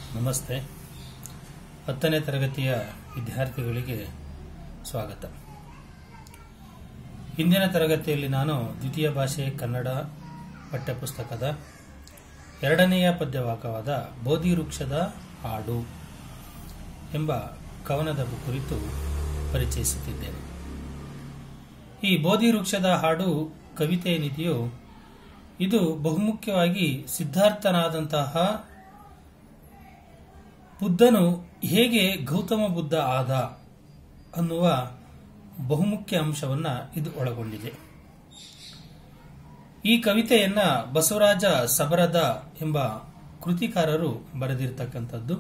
ನಮಸ್ತೆ ಹತ್ತನೇ ತರಗತಿಯ ವಿದ್ಯಾರ್ಥಿಗಳಿಗೆ ಸ್ವಾಗತ ಇಂದಿನ ತರಗತಿಯಲ್ಲಿ ನಾನು ದ್ವಿತೀಯ ಭಾಷೆ ಕನ್ನಡ ಪಠ್ಯಪುಸ್ತಕದ ಎರಡನೆಯ ಪದ್ಯವಾಕವಾದ ಬೋಧಿ ವೃಕ್ಷದ ಹಾಡು ಎಂಬ ಕವನದ ಕುರಿತು ಪರಿಚಯಿಸುತ್ತಿದ್ದೇನೆ ಈ ಬೋಧಿ ವೃಕ್ಷದ ಹಾಡು ಕವಿತೆ ಏನಿದೆಯೋ ಇದು ಬಹುಮುಖ್ಯವಾಗಿ ಸಿದ್ಧಾರ್ಥನಾದಂತಹ ಬುದ್ಧನು ಹೇಗೆ ಗೌತಮ ಬುದ್ಧ ಆದ ಅನ್ನುವ ಬಹುಮುಖ್ಯ ಅಂಶವನ್ನ ಇದು ಒಳಗೊಂಡಿದೆ ಈ ಕವಿತೆಯನ್ನ ಬಸವರಾಜ ಸಬರದ ಎಂಬ ಕೃತಿಕಾರರು ಬರೆದಿರತಕ್ಕಂಥದ್ದು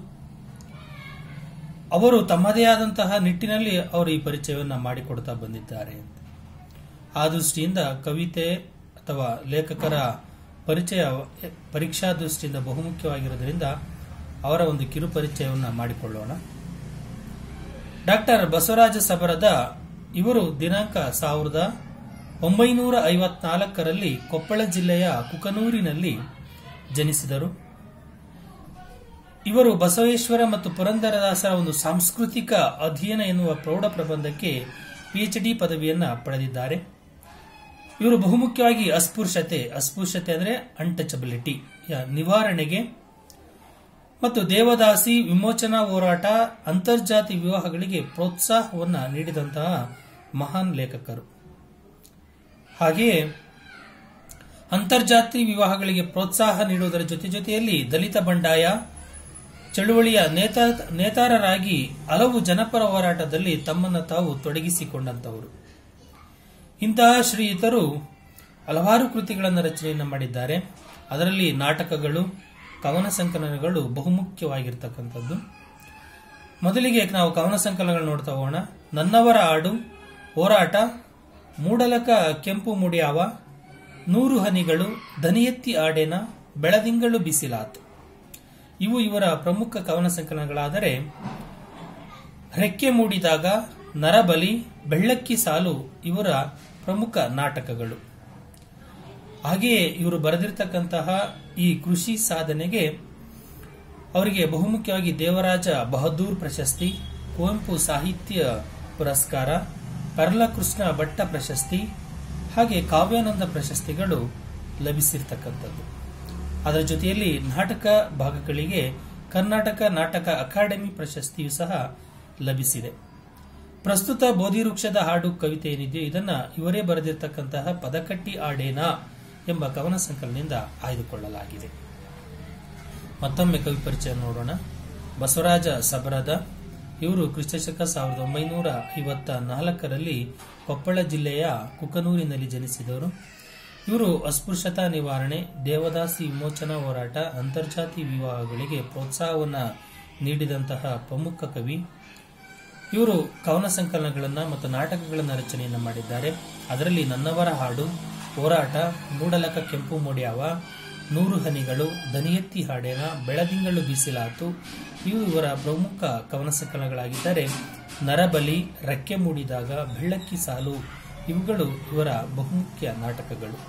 ಅವರು ತಮ್ಮದೇ ಆದಂತಹ ನಿಟ್ಟಿನಲ್ಲಿ ಅವರು ಈ ಪರಿಚಯವನ್ನ ಮಾಡಿಕೊಡ್ತಾ ಬಂದಿದ್ದಾರೆ ಆ ದೃಷ್ಟಿಯಿಂದ ಕವಿತೆ ಅಥವಾ ಲೇಖಕರ ಪರಿಚಯ ಪರೀಕ್ಷಾ ದೃಷ್ಟಿಯಿಂದ ಬಹುಮುಖ್ಯವಾಗಿರೋದ್ರಿಂದ ಅವರ ಒಂದು ಕಿರು ಪರಿಚಯವನ್ನು ಮಾಡಿಕೊಳ್ಳೋಣ ಡಾಕ್ಟರ್ ಬಸವರಾಜ ಸಬರದ ಇವರು ದಿನಾಂಕ ಸಾವಿರದ ಒಂಬೈನೂರ ಐವತ್ನಾಲ್ಕರಲ್ಲಿ ಕೊಪ್ಪಳ ಜಿಲ್ಲೆಯ ಕುಕನೂರಿನಲ್ಲಿ ಜನಿಸಿದರು ಇವರು ಬಸವೇಶ್ವರ ಮತ್ತು ಪುರಂದರದಾಸರ ಒಂದು ಸಾಂಸ್ಕೃತಿಕ ಅಧ್ಯಯನ ಎನ್ನುವ ಪ್ರೌಢ ಪ್ರಬಂಧಕ್ಕೆ ಪಿಎಚ್ಡಿ ಪದವಿಯನ್ನ ಪಡೆದಿದ್ದಾರೆ ಇವರು ಬಹುಮುಖ್ಯವಾಗಿ ಅಸ್ಪೃಶ್ಯತೆ ಅಸ್ಪೃಶ್ಯತೆ ಅಂದರೆ ಅನ್ಟಚಬಿಲಿಟಿ ನಿವಾರಣೆಗೆ ಮತ್ತು ದೇವದಾಸಿ ವಿಮೋಚನಾ ಹೋರಾಟ ಅಂತರ್ಜಾತಿ ವಿವಾಹಗಳಿಗೆ ಪ್ರೋತ್ಸಾಹವನ್ನು ನೀಡಿದಂತಹ ಮಹಾನ್ ಲೇಖಕರು ಹಾಗೆಯೇ ಅಂತರ್ಜಾತಿ ವಿವಾಹಗಳಿಗೆ ಪ್ರೋತ್ಸಾಹ ನೀಡುವುದರ ಜೊತೆ ಜೊತೆಯಲ್ಲಿ ದಲಿತ ಬಂಡಾಯ ಚಳುವಳಿಯ ನೇತಾ ನೇತಾರರಾಗಿ ಹಲವು ಜನಪರ ಹೋರಾಟದಲ್ಲಿ ತಮ್ಮನ್ನು ತಾವು ತೊಡಗಿಸಿಕೊಂಡಂತವರು ಇಂತಹ ಶ್ರೀಯುತರು ಹಲವಾರು ಕೃತಿಗಳನ್ನು ರಚನೆಯನ್ನು ಮಾಡಿದ್ದಾರೆ ಅದರಲ್ಲಿ ನಾಟಕಗಳು ಕವನ ಸಂಕಲನಗಳು ಬಹುಮುಖ್ಯವಾಗಿರ್ತಕ್ಕಂಥದ್ದು ಮೊದಲಿಗೆ ನಾವು ಕವನ ಸಂಕಲನಗಳು ನೋಡ್ತಾ ಹೋಗೋಣ ನನ್ನವರ ಹಾಡು ಹೋರಾಟ ಮೂಡಲಕ ಕೆಂಪು ಮುಡಿಯಾವ ನೂರು ಹನಿಗಳು ದನಿಯೆತ್ತಿ ಆಡೇನ ಬೆಳದಿಂಗಳು ಬಿಸಿಲಾತು ಇವು ಇವರ ಪ್ರಮುಖ ಕವನ ಸಂಕಲನಗಳಾದರೆ ರೆಕ್ಕೆ ಮೂಡಿದಾಗ ನರಬಲಿ ಬೆಳ್ಳಕ್ಕಿ ಸಾಲು ಇವರ ಪ್ರಮುಖ ನಾಟಕಗಳು ಹಾಗೆಯೇ ಇವರು ಬರೆದಿರ್ತಕ್ಕಂತಹ ಈ ಕೃಷಿ ಸಾಧನೆಗೆ ಅವರಿಗೆ ಬಹುಮುಖ್ಯವಾಗಿ ದೇವರಾಜ ಬಹದ್ದೂರ್ ಪ್ರಶಸ್ತಿ ಕುವೆಂಪು ಸಾಹಿತ್ಯ ಪುರಸ್ಕಾರ ಪರ್ಲಕೃಷ್ಣ ಭಟ್ಟ ಪ್ರಶಸ್ತಿ ಹಾಗೆ ಕಾವ್ಯಾನಂದ ಪ್ರಶಸ್ತಿಗಳು ಲಭಿಸಿರ್ತಕ್ಕಂಥದ್ದು ಅದರ ಜೊತೆಯಲ್ಲಿ ನಾಟಕ ಭಾಗಗಳಿಗೆ ಕರ್ನಾಟಕ ನಾಟಕ ಅಕಾಡೆಮಿ ಪ್ರಶಸ್ತಿಯೂ ಸಹ ಲಭಿಸಿದೆ ಪ್ರಸ್ತುತ ಬೋಧಿ ವೃಕ್ಷದ ಹಾಡು ಕವಿತೆ ಏನಿದೆಯೋ ಇದನ್ನ ಇವರೇ ಬರೆದಿರ್ತಕ್ಕಂತಹ ಪದಕಟ್ಟಿ ಆಡೇನಾ ಎಂಬ ಕವನ ಸಂಕಲನದಿಂದ ಆಯ್ದುಕೊಳ್ಳಲಾಗಿದೆ ಮತ್ತೊಮ್ಮೆ ಕವಿ ಪರಿಚಯ ನೋಡೋಣ ಬಸವರಾಜ ಸಬರದ ಇವರು ಕ್ರಿಸ್ತಶಕ ಸಾವಿರದ ಒಂಬೈನೂರ ಐವತ್ತ ನಾಲ್ಕರಲ್ಲಿ ಕೊಪ್ಪಳ ಜಿಲ್ಲೆಯ ಕುಕನೂರಿನಲ್ಲಿ ಜನಿಸಿದವರು ಇವರು ಅಸ್ಪೃಶ್ಯತಾ ನಿವಾರಣೆ ದೇವದಾಸಿ ವಿಮೋಚನಾ ಹೋರಾಟ ಅಂತರ್ಜಾತಿ ವಿವಾಹಗಳಿಗೆ ಪ್ರೋತ್ಸಾಹವನ್ನು ನೀಡಿದಂತಹ ಪ್ರಮುಖ ಕವಿ ಇವರು ಕವನ ಸಂಕಲನಗಳನ್ನು ಮತ್ತು ನಾಟಕಗಳನ್ನು ರಚನೆಯನ್ನು ಮಾಡಿದ್ದಾರೆ ಅದರಲ್ಲಿ ನನ್ನವರ ಹಾಡು ಹೋರಾಟ ಮೂಡಲಕ ಕೆಂಪು ಮೊಡ್ಯಾವ ನೂರು ಹನಿಗಳು ದನಿಯೆತ್ತಿ ಹಾಡೇನ ಬೆಳದಿಂಗಳು ಬಿಸಿಲಾತು ಇವು ಇವರ ಪ್ರಮುಖ ಕವನ ಸಂಕಲನಗಳಾಗಿದ್ದರೆ ನರಬಲಿ ರೆಕ್ಕೆ ಮೂಡಿದಾಗ ಬೆಳ್ಳಕ್ಕಿ ಸಾಲು ಇವುಗಳು ಇವರ ಬಹುಮುಖ್ಯ ನಾಟಕಗಳು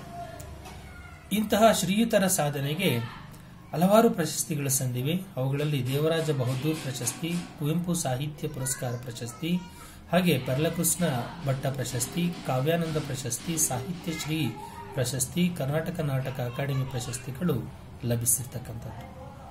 ಇಂತಹ ಶ್ರೀಯುತರ ಸಾಧನೆಗೆ ಹಲವಾರು ಪ್ರಶಸ್ತಿಗಳು ಸಂದಿವೆ ಅವುಗಳಲ್ಲಿ ದೇವರಾಜ ಬಹದ್ದೂರ್ ಪ್ರಶಸ್ತಿ ಕುವೆಂಪು ಸಾಹಿತ್ಯ ಪುರಸ್ಕಾರ ಪ್ರಶಸ್ತಿ ಹಾಗೆ ಪರ್ಲಕೃಷ್ಣ ಭಟ್ಟ ಪ್ರಶಸ್ತಿ ಕಾವ್ಯಾನಂದ ಪ್ರಶಸ್ತಿ ಸಾಹಿತ್ಯ ಶ್ರೀ ಪ್ರಶಸ್ತಿ ಕರ್ನಾಟಕ ನಾಟಕ ಅಕಾಡೆಮಿ ಪ್ರಶಸ್ತಿಗಳು ಲಭಿಸಿರ್ತಕ್ಕಂಥದ್ದು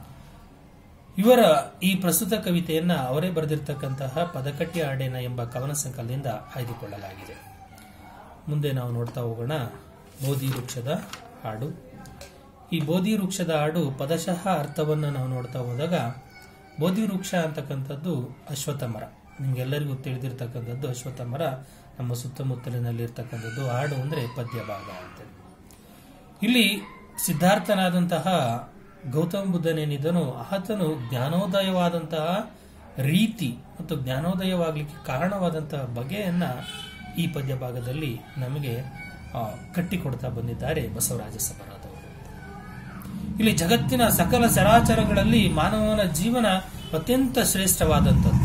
ಇವರ ಈ ಪ್ರಸ್ತುತ ಕವಿತೆಯನ್ನ ಅವರೇ ಬರೆದಿರ್ತಕ್ಕಂತಹ ಪದಕಟ್ಟಿ ಆಡೇನ ಎಂಬ ಕವನ ಸಂಕಲನದಿಂದ ಆಯ್ದುಕೊಳ್ಳಲಾಗಿದೆ ಮುಂದೆ ನಾವು ನೋಡ್ತಾ ಹೋಗೋಣ ಬೋಧಿ ವೃಕ್ಷದ ಹಾಡು ಈ ಬೋಧಿ ವೃಕ್ಷದ ಹಾಡು ಪದಶಃ ಅರ್ಥವನ್ನು ನಾವು ನೋಡ್ತಾ ಹೋದಾಗ ಬೋಧಿ ವೃಕ್ಷ ಅಂತಕ್ಕಂಥದ್ದು ಅಶ್ವತ್ಥ ಮರ ನಿಮ್ಗೆಲ್ಲರಿಗೂ ತಿಳಿದಿರ್ತಕ್ಕಂಥದ್ದು ಅಶ್ವತ್ಥ ಮರ ನಮ್ಮ ಸುತ್ತಮುತ್ತಲಿನಲ್ಲಿ ಇರ್ತಕ್ಕಂಥದ್ದು ಹಾಡು ಅಂದ್ರೆ ಪದ್ಯ ಭಾಗ ಅಂತ ಇಲ್ಲಿ ಸಿದ್ಧಾರ್ಥನಾದಂತಹ ಗೌತಮ ಬುದ್ಧನೇನಿದ್ದನೋ ಆತನು ಜ್ಞಾನೋದಯವಾದಂತಹ ರೀತಿ ಮತ್ತು ಜ್ಞಾನೋದಯವಾಗಲಿಕ್ಕೆ ಕಾರಣವಾದಂತಹ ಬಗೆಯನ್ನ ಈ ಪದ್ಯ ಭಾಗದಲ್ಲಿ ನಮಗೆ ಕಟ್ಟಿಕೊಡ್ತಾ ಬಂದಿದ್ದಾರೆ ಬಸವರಾಜ ಸಬರಾದವರು ಇಲ್ಲಿ ಜಗತ್ತಿನ ಸಕಲ ಚರಾಚರಗಳಲ್ಲಿ ಮಾನವನ ಜೀವನ ಅತ್ಯಂತ ಶ್ರೇಷ್ಠವಾದಂಥದ್ದು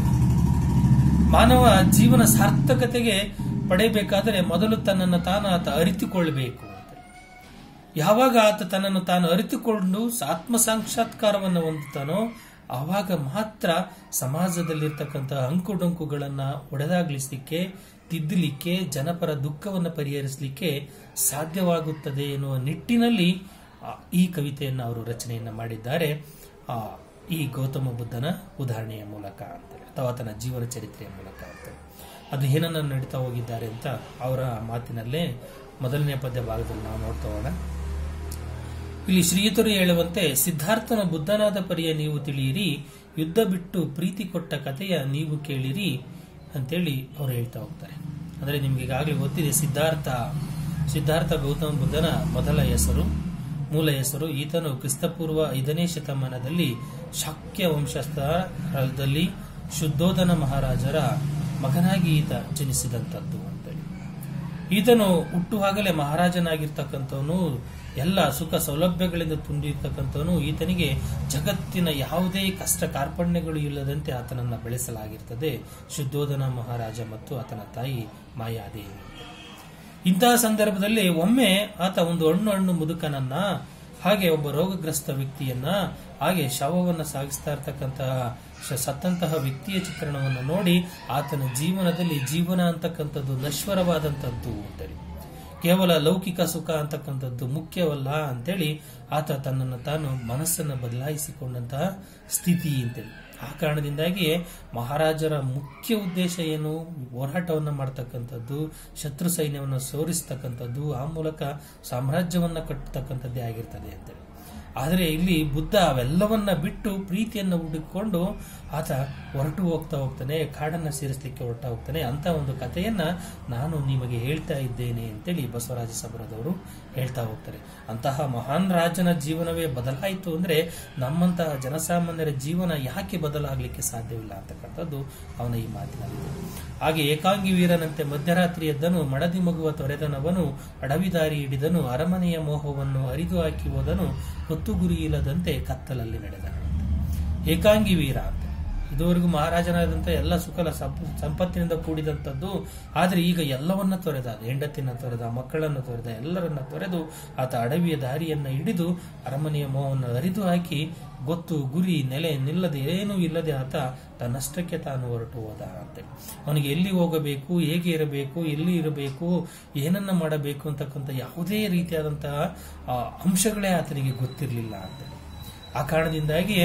ಮಾನವ ಜೀವನ ಸಾರ್ಥಕತೆಗೆ ಪಡೆಯಬೇಕಾದರೆ ಮೊದಲು ತನ್ನನ್ನು ತಾನು ಆತ ಅರಿತುಕೊಳ್ಳಬೇಕು ಯಾವಾಗ ಆತ ತನ್ನನ್ನು ತಾನು ಅರಿತುಕೊಂಡು ಆತ್ಮ ಸಾಕ್ಷಾತ್ಕಾರವನ್ನು ಹೊಂದುತ್ತಾನೋ ಆವಾಗ ಮಾತ್ರ ಸಮಾಜದಲ್ಲಿರ್ತಕ್ಕಂತಹ ಅಂಕುಡೊಂಕುಗಳನ್ನ ಒಡೆದಾಗ್ಲಿಸ್ಲಿಕ್ಕೆ ತಿದ್ದಲಿಕ್ಕೆ ಜನಪರ ದುಃಖವನ್ನು ಪರಿಹರಿಸಲಿಕ್ಕೆ ಸಾಧ್ಯವಾಗುತ್ತದೆ ಎನ್ನುವ ನಿಟ್ಟಿನಲ್ಲಿ ಆ, ಈ ಕವಿತೆಯನ್ನು ಅವರು ರಚನೆಯನ್ನ ಮಾಡಿದ್ದಾರೆ ಆ, ಈ ಗೌತಮ ಬುದ್ಧನ ಉದಾಹರಣೆಯ ಮೂಲಕ ಅಂತೇಳಿ ಅಥವಾ ಆತನ ಜೀವನ ಚರಿತ್ರೆಯ ಮೂಲಕ ಅಂತೇಳಿ ಅದು ಏನನ್ನ ನಡೀತಾ ಹೋಗಿದ್ದಾರೆ ಅಂತ ಅವರ ಮಾತಿನಲ್ಲೇ ಮೊದಲನೇ ಪದ್ಯ ಭಾಗದಲ್ಲಿ ನಾವು ನೋಡ್ತಾ ಹೋಗೋಣ ಇಲ್ಲಿ ಶ್ರೀಯುತರು ಹೇಳುವಂತೆ ಸಿದ್ಧಾರ್ಥನ ಬುದ್ಧನಾದ ಪರಿಯ ನೀವು ತಿಳಿಯಿರಿ ಯುದ್ಧ ಬಿಟ್ಟು ಪ್ರೀತಿ ಕೊಟ್ಟ ಕಥೆಯ ನೀವು ಕೇಳಿರಿ ಅಂತೇಳಿ ಅವ್ರು ಹೇಳ್ತಾ ಹೋಗ್ತಾರೆ ಅಂದ್ರೆ ನಿಮ್ಗೆ ಈಗಾಗಲೇ ಗೊತ್ತಿದೆ ಸಿದ್ಧಾರ್ಥ ಸಿದ್ಧಾರ್ಥ ಗೌತಮ ಬುದ್ಧನ ಮೊದಲ ಹೆಸರು ಮೂಲ ಹೆಸರು ಈತನು ಕ್ರಿಸ್ತಪೂರ್ವ ಐದನೇ ಶತಮಾನದಲ್ಲಿ ಶಾಕ್ಯ ವಂಶಸ್ಥರಲ್ಲಿ ಶುದ್ಧೋಧನ ಮಹಾರಾಜರ ಮಗನಾಗಿ ಈತ ಜನಿಸಿದಂಥದ್ದು ಅಂತೇಳಿ ಈತನು ಹುಟ್ಟುವಾಗಲೇ ಮಹಾರಾಜನಾಗಿರ್ತಕ್ಕಂಥವನು ಎಲ್ಲ ಸುಖ ಸೌಲಭ್ಯಗಳಿಂದ ತುಂಬಿರ್ತಕ್ಕಂಥವನು ಈತನಿಗೆ ಜಗತ್ತಿನ ಯಾವುದೇ ಕಷ್ಟ ಕಾರ್ಪಣ್ಯಗಳು ಇಲ್ಲದಂತೆ ಆತನನ್ನ ಬೆಳೆಸಲಾಗಿರ್ತದೆ ಶುದ್ಧೋಧನ ಮಹಾರಾಜ ಮತ್ತು ಆತನ ತಾಯಿ ಮಾಯಾದೇವಿ ಇಂತಹ ಸಂದರ್ಭದಲ್ಲಿ ಒಮ್ಮೆ ಆತ ಒಂದು ಹಣ್ಣು ಹಣ್ಣು ಮುದುಕನನ್ನ ಹಾಗೆ ಒಬ್ಬ ರೋಗಗ್ರಸ್ತ ವ್ಯಕ್ತಿಯನ್ನ ಹಾಗೆ ಶವವನ್ನು ಸಾಗಿಸ್ತಾ ಇರ್ತಕ್ಕಂತಹ ಶ- ಸತ್ತಂತಹ ವ್ಯಕ್ತಿಯ ಚಿತ್ರಣವನ್ನು ನೋಡಿ ಆತನ ಜೀವನದಲ್ಲಿ ಜೀವನ ಅಂತಕ್ಕಂಥದ್ದು ನಶ್ವರವಾದಂಥದ್ದು ಅಂತೇಳಿ ಕೇವಲ ಲೌಕಿಕ ಸುಖ ಅಂತಕ್ಕಂಥದ್ದು ಮುಖ್ಯವಲ್ಲ ಅಂತೇಳಿ ಆತ ತನ್ನನ್ನು ತಾನು ಮನಸ್ಸನ್ನು ಬದಲಾಯಿಸಿಕೊಂಡಂತಹ ಸ್ಥಿತಿ ಅಂತೇಳಿ ಆ ಕಾರಣದಿಂದಾಗಿ ಮಹಾರಾಜರ ಮುಖ್ಯ ಉದ್ದೇಶ ಏನು ಹೋರಾಟವನ್ನ ಮಾಡ್ತಕ್ಕಂಥದ್ದು ಶತ್ರು ಸೈನ್ಯವನ್ನು ಸೋರಿಸ್ತಕ್ಕಂಥದ್ದು ಆ ಮೂಲಕ ಸಾಮ್ರಾಜ್ಯವನ್ನ ಕಟ್ಟತಕ್ಕಂಥದ್ದೇ ಆಗಿರ್ತದೆ ಅಂತೇಳಿ ಆದರೆ ಇಲ್ಲಿ ಬುದ್ಧ ಅವೆಲ್ಲವನ್ನ ಬಿಟ್ಟು ಪ್ರೀತಿಯನ್ನು ಹುಡುಕಿಕೊಂಡು ಆತ ಹೊರಟು ಹೋಗ್ತಾ ಹೋಗ್ತಾನೆ ಕಾಡನ್ನ ಸೇರಿಸಲಿಕ್ಕೆ ಹೊರಟ ಹೋಗ್ತಾನೆ ಅಂತ ಒಂದು ಕಥೆಯನ್ನ ನಾನು ನಿಮಗೆ ಹೇಳ್ತಾ ಇದ್ದೇನೆ ಅಂತೇಳಿ ಬಸವರಾಜ ಸಬರದವರು ಹೇಳ್ತಾ ಹೋಗ್ತಾರೆ ಅಂತಹ ಮಹಾನ್ ರಾಜನ ಜೀವನವೇ ಬದಲಾಯಿತು ಅಂದ್ರೆ ನಮ್ಮಂತಹ ಜನಸಾಮಾನ್ಯರ ಜೀವನ ಯಾಕೆ ಬದಲಾಗಲಿಕ್ಕೆ ಸಾಧ್ಯವಿಲ್ಲ ಅಂತಕ್ಕಂಥದ್ದು ಅವನ ಈ ಮಾತಿನಲ್ಲಿದೆ ಹಾಗೆ ಏಕಾಂಗಿ ವೀರನಂತೆ ಮಧ್ಯರಾತ್ರಿ ಎದ್ದನು ಮಡದಿ ಮಗುವ ತೊರೆದನವನು ಅಡವಿದಾರಿ ಹಿಡಿದನು ಅರಮನೆಯ ಮೋಹವನ್ನು ಅರಿದು ಹಾಕಿ ಹೋದನು ಹೊತ್ತು ಗುರಿ ಇಲ್ಲದಂತೆ ಕತ್ತಲಲ್ಲಿ ನಡೆದನು ಏಕಾಂಗಿ ವೀರ ಅಂತ ಇದುವರೆಗೂ ಮಹಾರಾಜನಾದಂತ ಎಲ್ಲ ಸುಖಲ ಸಂಪ- ಸಂಪತ್ತಿನಿಂದ ಕೂಡಿದಂಥದ್ದು ಆದರೆ ಈಗ ಎಲ್ಲವನ್ನ ತೊರೆದ ಹೆಂಡತಿನ ತೊರೆದ ಮಕ್ಕಳನ್ನು ತೊರೆದ ಎಲ್ಲರನ್ನ ತೊರೆದು ಆತ ಅಡವಿಯ ದಾರಿಯನ್ನ ಹಿಡಿದು ಅರಮನೆಯ ಮೋಹವನ್ನು ಅರಿದು ಹಾಕಿ ಗೊತ್ತು ಗುರಿ ನೆಲೆ ನಿಲ್ಲದೆ ಏನೂ ಇಲ್ಲದೆ ಆತ ತನ್ನಷ್ಟಕ್ಕೆ ತಾನು ಹೊರಟು ಹೋದ ಅಂತೆ ಅವನಿಗೆ ಎಲ್ಲಿ ಹೋಗಬೇಕು ಹೇಗೆ ಇರಬೇಕು ಎಲ್ಲಿ ಇರಬೇಕು ಏನನ್ನ ಮಾಡಬೇಕು ಅಂತಕ್ಕಂಥ ಯಾವುದೇ ರೀತಿಯಾದಂತಹ ಆ, ಅಂಶಗಳೇ ಆತನಿಗೆ ಗೊತ್ತಿರಲಿಲ್ಲ ಅಂತ ಆ ಕಾರಣದಿಂದಾಗಿ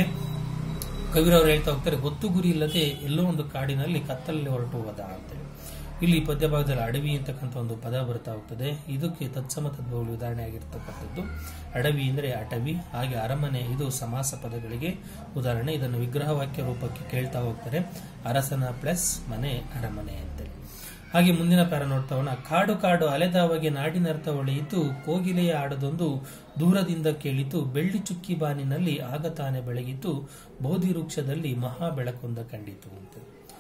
ಕವಿರವರು ಹೇಳ್ತಾ ಹೋಗ್ತಾರೆ ಗೊತ್ತು ಗುರಿ ಇಲ್ಲದೆ ಎಲ್ಲೋ ಒಂದು ಕಾಡಿನಲ್ಲಿ ಕತ್ತಲಲ್ಲಿ ಹೊರಟು ಹೋದ ಅಂತೇಳಿ ಇಲ್ಲಿ ಪದ್ಯ ಭಾಗದಲ್ಲಿ ಅಡವಿ ಅಂತಕ್ಕಂಥ ಒಂದು ಪದ ಬರ್ತಾ ಹೋಗ್ತದೆ ಇದಕ್ಕೆ ತತ್ಸಮ ತದ್ಭವಗಳು ಉದಾಹರಣೆ ಆಗಿರ್ತಕ್ಕಂಥದ್ದು ಅಡವಿ ಅಂದ್ರೆ ಅಟವಿ ಹಾಗೆ ಅರಮನೆ ಇದು ಸಮಾಸ ಪದಗಳಿಗೆ ಉದಾಹರಣೆ ಇದನ್ನು ವಿಗ್ರಹ ವಾಕ್ಯ ರೂಪಕ್ಕೆ ಕೇಳ್ತಾ ಹೋಗ್ತಾರೆ ಅರಸನ ಪ್ಲಸ್ ಮನೆ ಅರಮನೆ ಅಂತೇಳಿ ಹಾಗೆ ಮುಂದಿನ ಪ್ಯಾರ ನೋಡ್ತಾ ಹೋಗೋಣ ಕಾಡು ಕಾಡು ಅಲೆದಾವಗೆ ನಾಡಿನರ್ಥ ಹೊಳೆಯಿತು ಕೋಗಿಲೆಯ ಆಡದೊಂದು ದೂರದಿಂದ ಕೇಳಿತು ಬೆಳ್ಳಿ ಚುಕ್ಕಿ ಬಾನಿನಲ್ಲಿ ಆಗ ತಾನೆ ಬೆಳಗಿತು ಬೋಧಿ ವೃಕ್ಷದಲ್ಲಿ ಮಹಾ ಬೆಳಕೊಂದ ಕಂಡಿತು ಅಂತ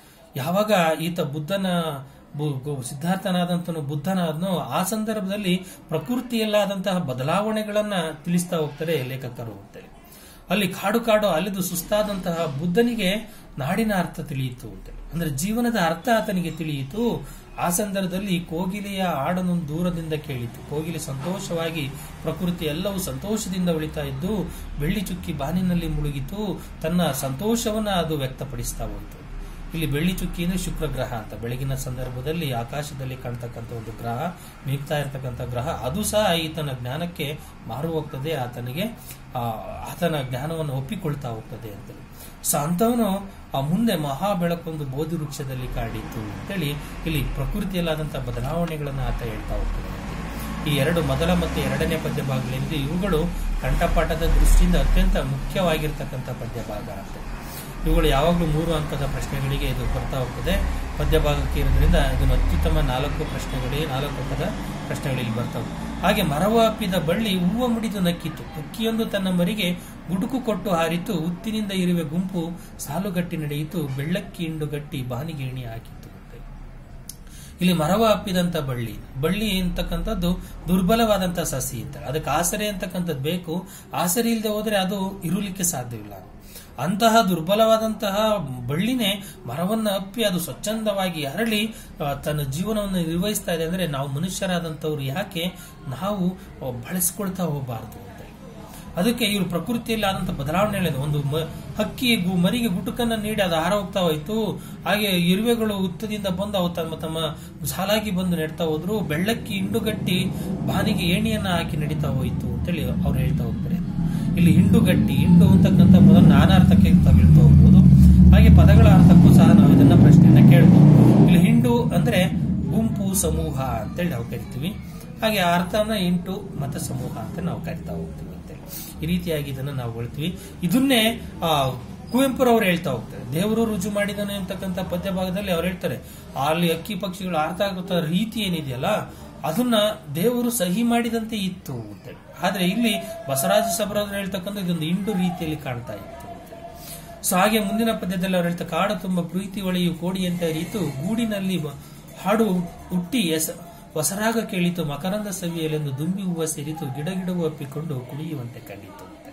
ಯಾವಾಗ ಈತ ಬುದ್ಧನ ಬು- ಗು- ಸಿದ್ಧಾರ್ಥನಾದಂತನು ಬುದ್ಧನಾದ್ನೋ ಆ ಸಂದರ್ಭದಲ್ಲಿ ಪ್ರಕೃತಿಯಲ್ಲಾದಂತಹ ಬದಲಾವಣೆಗಳನ್ನ ತಿಳಿಸ್ತಾ ಹೋಗ್ತಾರೆ ಲೇಖಕರು ಅಂತೇಳಿ ಅಲ್ಲಿ ಕಾಡು ಕಾಡು ಅಲೆದು ಸುಸ್ತಾದಂತಹ ಬುದ್ಧನಿಗೆ ನಾಡಿನ ಅರ್ಥ ತಿಳಿಯಿತು ಅಂತೇಳಿ ಅಂದ್ರೆ ಜೀವನದ ಅರ್ಥ ಆತನಿಗೆ ತಿಳಿಯಿತು ಆ ಸಂದರ್ಭದಲ್ಲಿ ಕೋಗಿಲೆಯ ಹಾಡನ್ನು ದೂರದಿಂದ ಕೇಳಿತು ಕೋಗಿಲೆ ಸಂತೋಷವಾಗಿ ಪ್ರಕೃತಿ ಎಲ್ಲವೂ ಸಂತೋಷದಿಂದ ಉಳಿತಾ ಇದ್ದು ಬೆಳ್ಳಿ ಚುಕ್ಕಿ ಬಾನಿನಲ್ಲಿ ಮುಳುಗಿತು ತನ್ನ ಸಂತೋಷವನ್ನ ಅದು ವ್ಯಕ್ತಪಡಿಸ್ತಾ ಹೋಯಿತು ಇಲ್ಲಿ ಬೆಳ್ಳಿ ಚುಕ್ಕಿ ಅಂದ್ರೆ ಶುಕ್ರ ಗ್ರಹ ಅಂತ ಬೆಳಗಿನ ಸಂದರ್ಭದಲ್ಲಿ ಆಕಾಶದಲ್ಲಿ ಕಾಣ್ತಕ್ಕಂಥ ಒಂದು ಗ್ರಹ ಮಿಗ್ತಾ ಇರತಕ್ಕಂಥ ಗ್ರಹ ಅದು ಸಹ ಈತನ ಜ್ಞಾನಕ್ಕೆ ಮಾರು ಹೋಗ್ತದೆ ಆತನಿಗೆ ಆ, ಆತನ ಜ್ಞಾನವನ್ನು ಒಪ್ಪಿಕೊಳ್ತಾ ಹೋಗ್ತದೆ ಅಂತೇಳಿ ಸೊ ಅಂತವನು ಆ ಮುಂದೆ ಮಹಾ ಬೆಳಕೊಂದು ಬೋಧಿ ವೃಕ್ಷದಲ್ಲಿ ಕಾಡಿತು ಅಂತೇಳಿ ಇಲ್ಲಿ ಪ್ರಕೃತಿಯಲ್ಲಾದಂತಹ ಬದಲಾವಣೆಗಳನ್ನು ಆತ ಹೇಳ್ತಾ ಹೋಗ್ತದೆ ಈ ಎರಡು ಮೊದಲ ಮತ್ತು ಎರಡನೇ ಪದ್ಯ ಭಾಗಗಳಿಂದ ಇವುಗಳು ಕಂಠಪಾಠದ ದೃಷ್ಟಿಯಿಂದ ಅತ್ಯಂತ ಮುಖ್ಯವಾಗಿರ್ತಕ್ಕಂಥ ಪದ್ಯ ಭಾಗ ಅಂತ ಇವುಗಳು ಯಾವಾಗಲೂ ಮೂರು ಅಂಕದ ಪ್ರಶ್ನೆಗಳಿಗೆ ಇದು ಬರ್ತಾ ಹೋಗ್ತದೆ ಪದ್ಯ ಭಾಗಕ್ಕೆ ಇರೋದ್ರಿಂದ ಇದನ್ನು ಅತ್ಯುತ್ತಮ ನಾಲ್ಕು ಪ್ರಶ್ನೆಗಳಿಗೆ ನಾಲ್ಕು ಅಂಕದ ಪ್ರಶ್ನೆಗಳಲ್ಲಿ ಬರ್ತವೆ ಹಾಗೆ ಮರವ ಅಪ್ಪಿದ ಬಳ್ಳಿ ಹೂವ ಮುಡಿದು ನಕ್ಕಿತು ಅಕ್ಕಿಯೊಂದು ತನ್ನ ಮರಿಗೆ ಗುಡುಕು ಕೊಟ್ಟು ಹಾರಿತು ಉತ್ತಿನಿಂದ ಇರುವೆ ಗುಂಪು ಸಾಲುಗಟ್ಟಿ ನಡೆಯಿತು ಬೆಳ್ಳಕ್ಕಿ ಹಿಂಡು ಗಟ್ಟಿ ಬಾನಿಗೆ ಎಣಿ ಹಾಕಿತು ಅಂತ ಇಲ್ಲಿ ಮರವ ಅಪ್ಪಿದಂತ ಬಳ್ಳಿ ಬಳ್ಳಿ ಅಂತಕ್ಕಂಥದ್ದು ದುರ್ಬಲವಾದಂತ ಸಸಿ ಅಂತ ಅದಕ್ಕೆ ಆಸರೆ ಅಂತಕ್ಕಂಥದ್ದು ಬೇಕು ಆಸರೆ ಇಲ್ಲದೆ ಹೋದ್ರೆ ಅದು ಇರುಲಿಕ್ಕೆ ಸಾಧ್ಯವಿಲ್ಲ ಅಂತಹ ದುರ್ಬಲವಾದಂತಹ ಬಳ್ಳಿನೇ ಮರವನ್ನ ಅಪ್ಪಿ ಅದು ಸ್ವಚ್ಛಂದವಾಗಿ ಹರಳಿ ಆ, ತನ್ನ ಜೀವನವನ್ನು ನಿರ್ವಹಿಸ್ತಾ ಇದೆ ಅಂದ್ರೆ ನಾವು ಮನುಷ್ಯರಾದಂಥವ್ರು ಯಾಕೆ ನಾವು ಆ, ಬಳಸ್ಕೊಳ್ತಾ ಹೋಗಬಾರ್ದು ಅಂತ ಅದಕ್ಕೆ ಇವರು ಪ್ರಕೃತಿಯಲ್ಲಿ ಆದಂತ ಬದಲಾವಣೆ ಹೇಳಿದೆ ಒಂದು ಮ- ಹಕ್ಕಿ ಗು- ಮರಿಗೆ ಗುಟುಕನ್ನ ನೀಡಿ ಅದು ಆಹಾರ ಹೋಗ್ತಾ ಹೋಯ್ತು ಹಾಗೆ ಇರುವೆಗಳು ಉತ್ತದಿಂದ ಬಂದು ಅವು ತಮ್ಮ ತಮ್ಮ ಸಾಲಾಗಿ ಬಂದು ನೆಡ್ತಾ ಹೋದ್ರು ಬೆಳ್ಳಕ್ಕಿ ಹಿಂಡುಗಟ್ಟಿ ಬಾನಿಗೆ ಏಣಿಯನ್ನ ಹಾಕಿ ನಡೀತಾ ಹೋಯ್ತು ಅಂತೇಳಿ ಅವ್ರು ಹೇಳ್ತಾ ಹೋಗ್ತಾರೆ ಇಲ್ಲಿ ಹಿಂಡುಗಟ್ಟಿ ಹಿಂಡು ಅಂತಕ್ಕಂಥ ಪದ ನಾನಾರ್ಥಕ್ಕೆ ತಗೊಳ್ತಾ ಹೋಗ್ಬೋದು ಹಾಗೆ ಪದಗಳ ಅರ್ಥಕ್ಕೂ ಸಹ ನಾವು ಇದನ್ನ ಪ್ರಶ್ನೆಯನ್ನ ಕೇಳ್ಬೋದು ಇಲ್ಲಿ ಹಿಂಡು ಅಂದ್ರೆ ಗುಂಪು ಸಮೂಹ ಅಂತೇಳಿ ನಾವು ಕರಿತೀವಿ ಹಾಗೆ ಅರ್ಥನ ಇಂಟು ಮತ್ತೆ ಸಮೂಹ ಅಂತ ನಾವು ಕರಿತಾ ಹೋಗ್ತೀವಿ ಅಂತೇಳಿ ಈ ರೀತಿಯಾಗಿ ಇದನ್ನ ನಾವು ಹೇಳ್ತೀವಿ ಇದನ್ನೇ ಆ ಕುವೆಂಪುರವರು ಹೇಳ್ತಾ ಹೋಗ್ತಾರೆ ದೇವರು ರುಜು ಮಾಡಿದನು ಅಂತಕ್ಕಂಥ ಪದ್ಯ ಭಾಗದಲ್ಲಿ ಅವ್ರು ಹೇಳ್ತಾರೆ ಅಲ್ಲಿ ಅಕ್ಕಿ ಪಕ್ಷಿಗಳು ಅರ್ಥ ಆಗುತ್ತ ರೀತಿ ಏನಿದೆಯಲ್ಲ ಅದನ್ನ ದೇವರು ಸಹಿ ಮಾಡಿದಂತೆ ಇತ್ತು ಅಂತೇಳಿ ಆದ್ರೆ ಇಲ್ಲಿ ಬಸವರಾಜ ಸಬರವರು ಹೇಳ್ತಕ್ಕಂಥ ಇದೊಂದು ಇಂಡು ರೀತಿಯಲ್ಲಿ ಕಾಣ್ತಾ ಇತ್ತು ಅಂತೇಳಿ ಸೊ ಹಾಗೆ ಮುಂದಿನ ಪದ್ಯದಲ್ಲಿ ಅವ್ರು ಹೇಳ್ತಾ ಕಾಡು ತುಂಬ ಪ್ರೀತಿ ಒಳೆಯು ಕೋಡಿಯಂತೆ ಅರಿಯಿತು ಗೂಡಿನಲ್ಲಿ ಬ- ಹಾಡು ಹುಟ್ಟಿ ಎಸ ಹೊಸರಾಗ ಕೇಳಿತು ಮಕರಂದ ಸವಿಯಲೆಂದು ದುಂಬಿ ಹೂವ ಸೇರಿತು ಗಿಡ ಗಿಡವು ಅಪ್ಪಿಕೊಂಡು ಕುಣಿಯುವಂತೆ ಕಂಡಿತು ಅಂತೆ.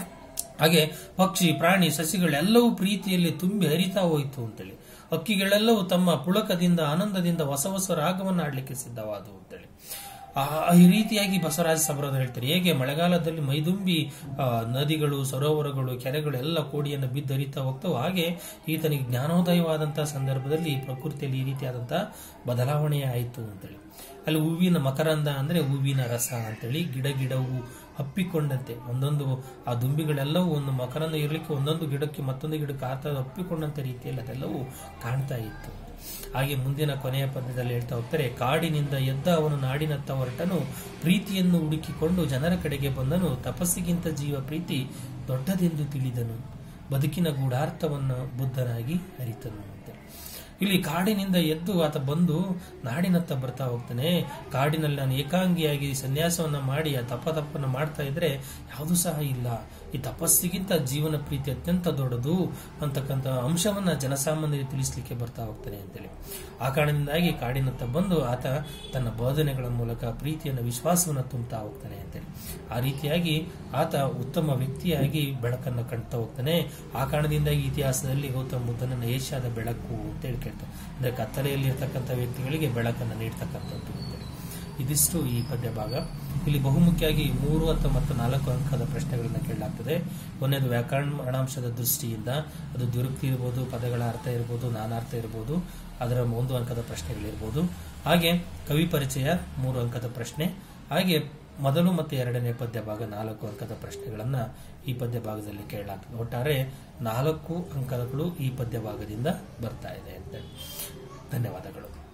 ಹಾಗೆ ಪಕ್ಷಿ ಪ್ರಾಣಿ ಸಸಿಗಳೆಲ್ಲವೂ ಪ್ರೀತಿಯಲ್ಲಿ ತುಂಬಿ ಹರಿತಾ ಹೋಯಿತು ಅಂತೇಳಿ ಹಕ್ಕಿಗಳೆಲ್ಲವೂ ತಮ್ಮ ಪುಳಕದಿಂದ ಆನಂದದಿಂದ ಹೊಸ ಹೊಸ ರಾಗವನ್ನು ಆಡ್ಲಿಕ್ಕೆ ಸಿದ್ಧವಾದವು ಅಂತೇಳಿ ಆ ಈ ರೀತಿಯಾಗಿ ಬಸವರಾಜ ಸಬರವರು ಹೇಳ್ತಾರೆ ಹೇಗೆ ಮಳೆಗಾಲದಲ್ಲಿ ಮೈದುಂಬಿ ಆ, ನದಿಗಳು ಸರೋವರಗಳು ಕೆರೆಗಳು ಎಲ್ಲ ಕೋಡಿಯನ್ನು ಬಿದ್ದರಿತಾ ಹೋಗ್ತಾವೆ ಹಾಗೆ ಈತನಿಗೆ ಜ್ಞಾನೋದಯವಾದಂತಹ ಸಂದರ್ಭದಲ್ಲಿ ಪ್ರಕೃತಿಯಲ್ಲಿ ಈ ರೀತಿಯಾದಂತಹ ಬದಲಾವಣೆ ಆಯಿತು ಅಂತೇಳಿ ಅಲ್ಲಿ ಹೂವಿನ ಮಕರಂದ ಅಂದ್ರೆ ಹೂವಿನ ರಸ ಅಂತೇಳಿ ಗಿಡ ಗಿಡವು ಹಪ್ಪಿಕೊಂಡಂತೆ ಒಂದೊಂದು ಆ ದುಂಬಿಗಳೆಲ್ಲವೂ ಒಂದು ಮಕರಂದ ಇರಲಿಕ್ಕೆ ಒಂದೊಂದು ಗಿಡಕ್ಕೆ ಮತ್ತೊಂದು ಗಿಡಕ್ಕೆ ಆತ ಹಪ್ಪಿಕೊಂಡಂತ ರೀತಿಯಲ್ಲಿ ಅದೆಲ್ಲವೂ ಕಾಣ್ತಾ ಇತ್ತು ಹಾಗೆ ಮುಂದಿನ ಕೊನೆಯ ಪದ್ಯದಲ್ಲಿ ಹೇಳ್ತಾ ಹೋಗ್ತಾರೆ ಕಾಡಿನಿಂದ ಎದ್ದ ಅವನು ನಾಡಿನತ್ತ ಹೊರಟನು ಪ್ರೀತಿಯನ್ನು ಹುಡುಕಿಕೊಂಡು ಜನರ ಕಡೆಗೆ ಬಂದನು ತಪಸ್ಸಿಗಿಂತ ಜೀವ ಪ್ರೀತಿ ದೊಡ್ಡದೆಂದು ತಿಳಿದನು ಬದುಕಿನ ಗೂಢಾರ್ಥವನ್ನು ಬುದ್ಧನಾಗಿ ಅರಿತನು ಅಂತ ಇಲ್ಲಿ ಕಾಡಿನಿಂದ ಎದ್ದು ಆತ ಬಂದು ನಾಡಿನತ್ತ ಬರ್ತಾ ಹೋಗ್ತಾನೆ ಕಾಡಿನಲ್ಲಿ ನಾನು ಏಕಾಂಗಿಯಾಗಿ ಸನ್ಯಾಸವನ್ನ ಮಾಡಿ ಆ ತಪ ತಪ್ಪನ್ನ ಮಾಡ್ತಾ ಇದ್ರೆ ಯಾವುದೂ ಸಹ ಇಲ್ಲ ಈ ತಪಸ್ಸಿಗಿಂತ ಜೀವನ ಪ್ರೀತಿ ಅತ್ಯಂತ ದೊಡ್ಡದು ಅಂತಕ್ಕಂಥ ಅಂಶವನ್ನ ಜನಸಾಮಾನ್ಯರಿಗೆ ತಿಳಿಸ್ಲಿಕ್ಕೆ ಬರ್ತಾ ಹೋಗ್ತಾನೆ ಅಂತೇಳಿ ಆ ಕಾರಣದಿಂದಾಗಿ ಕಾಡಿನತ್ತ ಬಂದು ಆತ ತನ್ನ ಬೋಧನೆಗಳ ಮೂಲಕ ಪ್ರೀತಿಯನ್ನು ವಿಶ್ವಾಸವನ್ನು ತುಂಬುತ್ತಾ ಹೋಗ್ತಾನೆ ಅಂತೇಳಿ ಆ ರೀತಿಯಾಗಿ ಆತ ಉತ್ತಮ ವ್ಯಕ್ತಿಯಾಗಿ ಬೆಳಕನ್ನು ಕಾಣ್ತಾ ಹೋಗ್ತಾನೆ ಆ ಕಾರಣದಿಂದಾಗಿ ಇತಿಹಾಸದಲ್ಲಿ ಗೌತಮ ಬುದ್ಧನನ್ನ ಏಷ್ಯಾದ ಬೆಳಕು ಅಂತೇಳಿ ಕೇಳ್ತಾರೆ ಅಂದ್ರೆ ಕತ್ತಲೆಯಲ್ಲಿ ಇರ್ತಕ್ಕಂಥ ವ್ಯಕ್ತಿಗಳಿಗೆ ಬೆಳಕನ್ನು ನೀಡ್ತಕ್ಕಂಥದ್ದು ಅಂತೇಳಿ ಇದಿಷ್ಟು ಈ ಪದ್ಯ ಭಾಗ ಇಲ್ಲಿ ಬಹುಮುಖ್ಯವಾಗಿ ಮೂರು ಅಥವಾ ಮತ್ತು ನಾಲ್ಕು ಅಂಕದ ಪ್ರಶ್ನೆಗಳನ್ನ ಕೇಳಲಾಗ್ತದೆ ಒಂದನೇದು ವ್ಯಾಕರಣಾಂಶದ ದೃಷ್ಟಿಯಿಂದ ಅದು ದುರುಕ್ತಿ ಇರ್ಬೋದು ಪದಗಳ ಅರ್ಥ ಇರ್ಬೋದು ನಾನಾರ್ಥ ಇರ್ಬೋದು ಅದರ ಒಂದು ಅಂಕದ ಪ್ರಶ್ನೆಗಳಿರ್ಬೋದು ಹಾಗೆ ಕವಿ ಪರಿಚಯ ಮೂರು ಅಂಕದ ಪ್ರಶ್ನೆ ಹಾಗೆ ಮೊದಲು ಮತ್ತು ಎರಡನೇ ಪದ್ಯ ಭಾಗ ನಾಲ್ಕು ಅಂಕದ ಪ್ರಶ್ನೆಗಳನ್ನ ಈ ಪದ್ಯ ಭಾಗದಲ್ಲಿ ಕೇಳಲಾಗ್ತದೆ ಒಟ್ಟಾರೆ ನಾಲ್ಕು ಅಂಕಗಳು ಈ ಪದ್ಯ ಭಾಗದಿಂದ ಬರ್ತಾ ಇದೆ ಅಂತ ಧನ್ಯವಾದಗಳು